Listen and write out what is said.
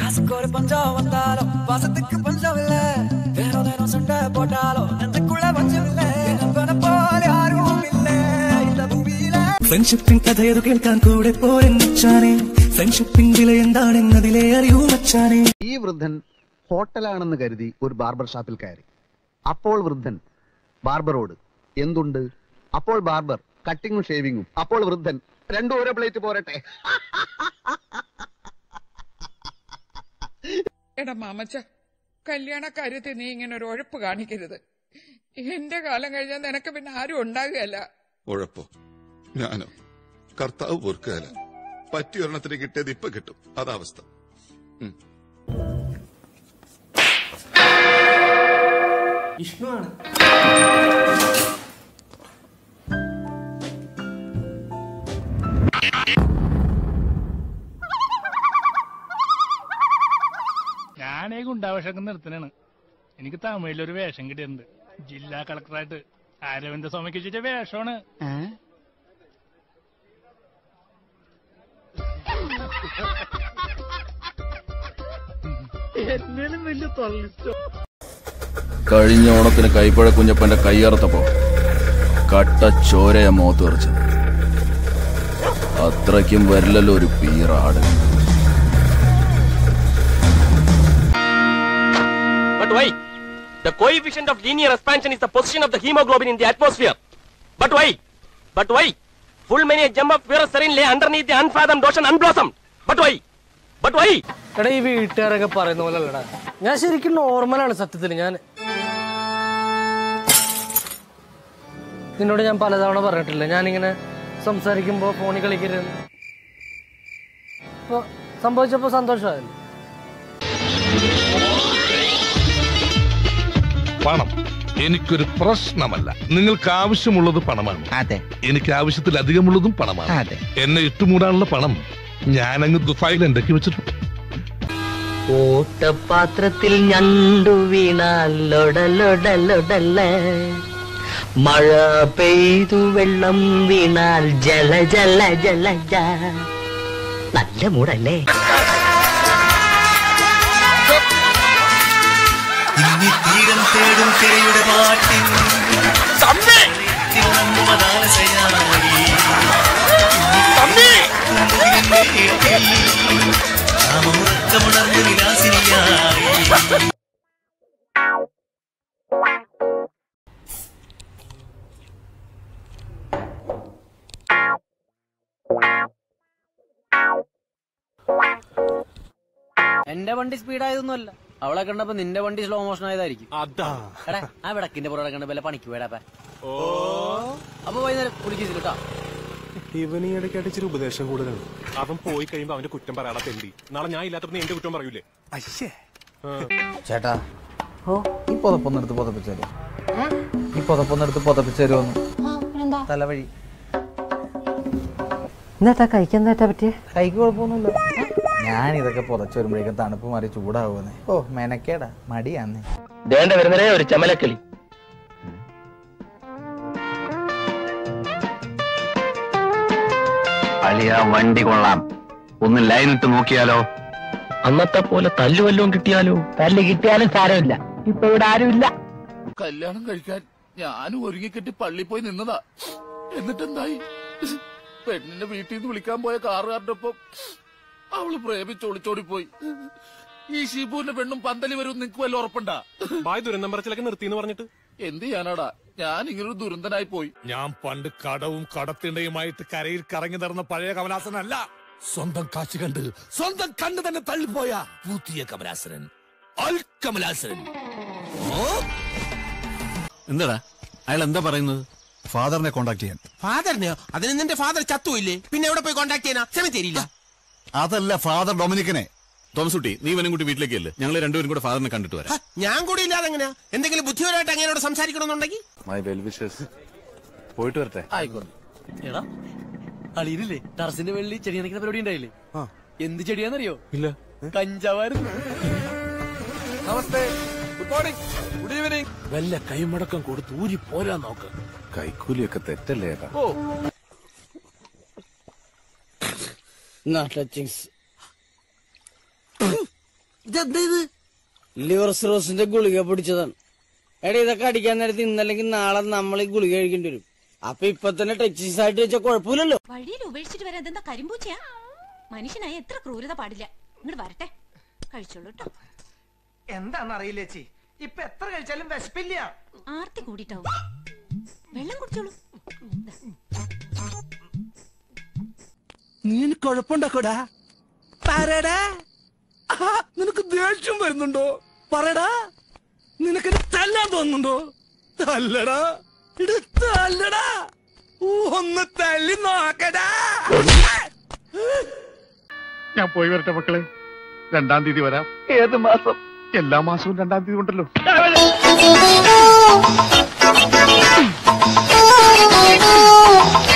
காசுக்கு ஒரு பஞ்சம் வந்தாலும் பாசத்துக்கு பஞ்சம் இல்ல தினம் தினம் சண்டை போட்டாலும் நெஞ்சுக்குள்ள பஞ்சம் இல்ல நண்பனை போல யாரும் இல்ல இந்த பூமியில ഫ്രണ്ട്ഷിപ്പിൻ കഥയതു കേൾക്കാൻ കൂടെ പോരെ മച്ചാനെ ഫ്രണ്ട്ഷിപ്പിൻ വില എന്താണെന്നതിലെ അറിയൂ മച്ചാനെ ഈ വൃദ്ധൻ ഹോട്ടലാണെന്ന് കരുതി ഒരു ബാർബർ ഷാപ്പിൽ കയറി അപ്പോൾ വൃദ്ധൻ ബാർബറോട് എന്തുണ്ട് അപ്പോൾ ബാർബർ കട്ടിങ്ങും ഷേവിങ്ങും അപ്പോൾ വൃദ്ധൻ രണ്ടും ഓരോ പ്ലേറ്റ് പോരട്ടെ എടാ മാമച്ച കല്യാണ കാര്യത്തിൽ നീ ഇങ്ങനെ ഒരു ഉഴപ്പ് കാണിക്കരുത് എന്റെ കാലം കഴിഞ്ഞാൽ നിനക്ക് പിന്നെ ആരും ഉണ്ടാകുകയല്ല ഉഴപ്പോ ഞാനോ കർത്താവ് പൊറുക്കുകയല്ല പറ്റിയ ഒരെണ്ണത്തിന് കിട്ടിയത് ഇപ്പൊ കിട്ടും അതാവസ്ഥ ഉം. ഞാനേ ഗുണ്ടാവേഷമൊക്കെ നിർത്തനാണ് എനിക്ക് തമിഴിലൊരു വേഷം കിട്ടിയിട്ടുണ്ട് ജില്ലാ കളക്ടറായിട്ട് അരവിന്ദ സ്വാമിക്ക് വെച്ച വേഷമാണ് കഴിഞ്ഞ ഓണത്തിന് കൈപ്പഴ കുഞ്ഞപ്പന്റെ കയ്യറുത്തപ്പോ കട്ട ചോരയ മോത്ത് തെറിച്ചത് അത്രയ്ക്കും വരില്ലല്ലോ ഒരു പീറാട് But why? The coefficient of linear expansion is the position of the hemoglobin in the atmosphere. But why? But why? Full many a gem of pure serene lay underneath the unfathomed ocean unblossomed. But why? But why? എടാ ഈ വീട്ടുകാരൊക്കെ പറയുന്ന പോലെ അല്ലടാ ഞാൻ ശരിക്കും നോർമലാണ് സത്യത്തിൽ ഞാൻ നിന്നോട് ഞാൻ പലതവണ പറഞ്ഞിട്ടില്ല ഞാനിങ്ങനെ സംസാരിക്കുമ്പോ ഫോണിൽ കളിക്കരുത് ഇപ്പൊ സംഭവിച്ചപ്പോ സന്തോഷമായല്ലോ പണം എനിക്കൊരു പ്രശ്നമല്ല നിങ്ങൾക്ക് ആവശ്യമുള്ളത് പണമാണ് അതെ എനിക്ക് ആവശ്യത്തിലധികമുള്ളതും പണമാണ് അതെ. എന്നെ ഇട്ടുമൂടാനുള്ള പണം ഞാനങ്ങ് ദുഫായിൽ ഉണ്ടാക്കി വെച്ചിട്ടുണ്ട് ഓട്ടപാത്രത്തിൽ ഞണ്ടു വീണാൽ ലൊടലൊടലൊടല മഴ പെയ്തു വെള്ളം വീണാൽ ജല ജല ജല ജ നല്ല മൂടല്ലേ ഇനി തീരം തേടും തിരയുടെ പാട്ടിൽ ഉറക്കമുണർന്നു വിലാസിനിയായി എന്റെ വണ്ടി സ്പീഡായതൊന്നുമല്ല അവളെ കണ്ടപ്പോ നിന്റെ വണ്ടി സ്ലോ മോഷൻ ആയതായിരിക്കും അതാ എടാ ആ വിടക്കിന്റെ പുറകെ കണ്ട വല്ല പണിക്ക് വേടാപ്പ ഓ അപ്പൊ വൈകുന്നേരം കുളിക്കില്ല കേട്ടോ ഇവന് ഈ ഇടയ്ക്കായിട്ട് ഇച്ചിരി ഉപദേശം കൂടുതലാണ് അവൻ പോയി കഴിയുമ്പോ അവന്റെ കുറ്റം പറയാടാ തെണ്ടി നാളെ ഞാൻ ഇല്ലാത്തപ്പോ നീ എന്റെ കുറ്റം പറയൂലേ ചേട്ടാ ഓ ഈ പുതപ്പൊന്നെടുത്ത് പുതപ്പിച്ചേരോ ഈ പുതപ്പൊന്നെടുത്ത് പുതപ്പിച്ചേരുമെന്ന് തലവഴി എന്താ കഴിക്കാൻ എന്താ പറ്റിയ കൈക്ക് കുഴപ്പമൊന്നുമില്ല ഞാൻ ഇതൊക്കെ പുതച്ചു വരുമ്പോഴേക്കും തണുപ്പ് മാറി ചൂടാവുന്നേ ഓ മെനക്കേടാ മടിയാന്നേ ദേണ്ട വരുന്നതേ ഒരു ചമലക്കിളി അളിയ വണ്ടി കൊള്ളാം ഒന്ന് ലൈൻ ഇട്ട് നോക്കിയാലോ അന്നത്തെ പോലെ തല്ലു വല്ലതും കിട്ടിയാലോ തല്ല് കിട്ടിയാലും സാരമില്ല ഇപ്പൊ ഇവിടെ ആരുമില്ല കല്യാണം കഴിക്കാൻ ഞാനും ഒരുങ്ങിക്കെട്ടി പള്ളി പോയി നിന്നതാ എന്നിട്ടെന്തായി പെണ്ണിന്റെ വീട്ടിൽ നിന്ന് വിളിക്കാൻ പോയ കാറുകാരുടെ ഒപ്പം അവള് പ്രേമിച്ച് ഒളിച്ചോടി പോയി ഈ ഷിബുവിന്റെ പെണ്ണും പന്തലി വരും നിനക്ക് വല്ല ഉറപ്പുണ്ടാ ബായ് ദുരന്തം പറച്ചിലൊക്കെ നിർത്തിന്ന് പറഞ്ഞിട്ട് എന്ത് ചെയ്യാനാടാ ഞാൻ ഇങ്ങനൊരു ദുരന്തനായി പോയി ഞാൻ പണ്ട് കടവും കടത്തിണ്ടയുമായിട്ട് കരയിൽ കറങ്ങി നടന്ന പഴയ കമലാസനല്ല സ്വന്തം കാശ് കണ്ട് സ്വന്തം കണ്ണ് തന്നെ തള്ളിപ്പോയ പുതിയ കമലാസനൻ അൽ കമലാസനൻ എന്താടാ അയാൾ എന്താ പറയുന്നത് ഫാദറിനെ കോണ്ടാക്ട് ചെയ്യാൻ ഫാദറിനെയോ അതിന് നിന്റെ ഫാദർ ചത്തുമില്ലേ പിന്നെ എവിടെ പോയി കോണ്ടാക്ട് ചെയ്യാനാ ക്ഷമ തരില്ല അതല്ല ഫാദർ ഡൊമിനിക്കനെ തോമസ് കുട്ടി നീ ഇവനും കൂടി വീട്ടിലേക്ക് അല്ലേ ഞങ്ങൾ രണ്ടുപേരും കൂടെ ഫാദറിനെ കണ്ടിട്ട് വരാം ഞാൻ കൂടി ഇല്ലാതെ എങ്ങനെയാ എന്തെങ്കിലും ബുദ്ധിപരമായിട്ട് അങ്ങനെയോട് സംസാരിക്കണമെന്നുണ്ടെങ്കിൽ മൈ വെൽ വിഷസ് പോയിട്ട് വരട്ടെ ആയിക്കോട്ടെ എടാ അളിയിലില്ലേ ടർസിന്റെ വെള്ളി ചെടി നനയ്ക്കുന്ന പരിപാടി ഉണ്ടായില്ലേ എന്ത് ചെടിയാന്നറിയോ ഇല്ല കഞ്ചാവായിരുന്നു namaste good morning good evening വല്ല കൈമടക്കം കൊടുത്ത് ഊരി പോരാ നോക്ക് കൈക്കൂലിയൊക്കെ തെറ്റല്ലേ ഏട്ടാ ടച്ചിങ്സ് ഇതെന്താ ഇത് ലിവർ സിറോസിന്റെ ഗുളിക പിടിച്ചതാണ് എടാ ഇതൊക്കെ അടിക്കാൻ നേരത്ത് ഇന്നല്ലെങ്കിൽ നാളെ നമ്മൾ ഈ ഗുളിക കഴിക്കേണ്ടി വരും അപ്പൊ ഇപ്പൊ തന്നെ ടെക്സീസ് ആയിട്ട് വെച്ചാൽ കുഴപ്പമില്ലല്ലോ വഴിയിൽ ഉപേക്ഷിച്ചിട്ട് വരാൻ ഇതെന്താ കരിമ്പൂച്ചയാ മനുഷ്യനായ എത്ര ക്രൂരത പാടില്ല ഇങ്ങോട്ട് വരട്ടെ കഴിച്ചോളൂ കേട്ടോ എന്താണെന്നറിയില്ല ചേച്ചി ഇപ്പൊ എത്ര കഴിച്ചാലും വിശപ്പില്ല ആർത്തി കൂടിയിട്ടാവും വെള്ളം കുടിച്ചോളൂ നീ കുഴപ്പമുണ്ടാക്കോടാ പറയടാ ആഹാ, നിനക്ക് ദേഷ്യം വരുന്നുണ്ടോ പറയടാ നിനക്ക് എന്നെ തല്ലാൻ തോന്നുന്നുണ്ടോ തല്ലടാ ഇട് തല്ലടാ ഊ, ഒന്ന് തല്ലി നോക്കടാ ഞാൻ പോയി വരട്ടെ മക്കളെ രണ്ടാം തീയതി വരാം ഏത് മാസം എല്ലാ മാസവും രണ്ടാം തീയതി ഉണ്ടല്ലോ Oh